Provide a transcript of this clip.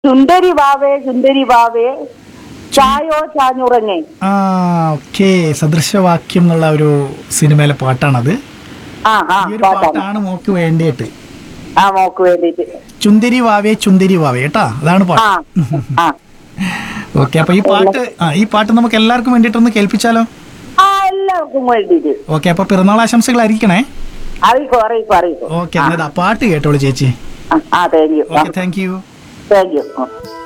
സുന്ദരി വാവേ സുന്ദരി വാവേ ചായോ ചാഞ്ഞുറങ്ങേ ആ ഓക്കെ സദൃശവാക്യം എന്നുള്ള ഒരു സിനിമയിലെ പാട്ടാണത് ആ ആ ഈ ഒരു പാട്ടാണ് പാട്ടാണ് മോക്ക് വേണ്ടിയിട്ട് ആ മോക്ക് വേണ്ടിട്ട് ചുന്ദരി വാവേ ചുന്ദരി വാവേ കേട്ടാ അതാണ് ആ പാട്ട് ആ ഓക്കെ അപ്പൊ ഈ പാട്ട് ആ ഈ പാട്ട് നമുക്ക് എല്ലാവർക്കും വേണ്ടിയിട്ടൊന്ന് കേൾപ്പിച്ചാലോ ആ എല്ലാവർക്കും വേണ്ടിട്ട് ഓക്കെ അപ്പൊ പിറന്നാൾ ആശംസകൾ അറിയിക്കണേ അറിയിക്കോ അറിയിക്കോ അറിയിക്കോ ഓക്കെ എന്നിട്ട് ആ പാട്ട് കേട്ടോളൂ ചേച്ചി ആ thank you okay thank you thank U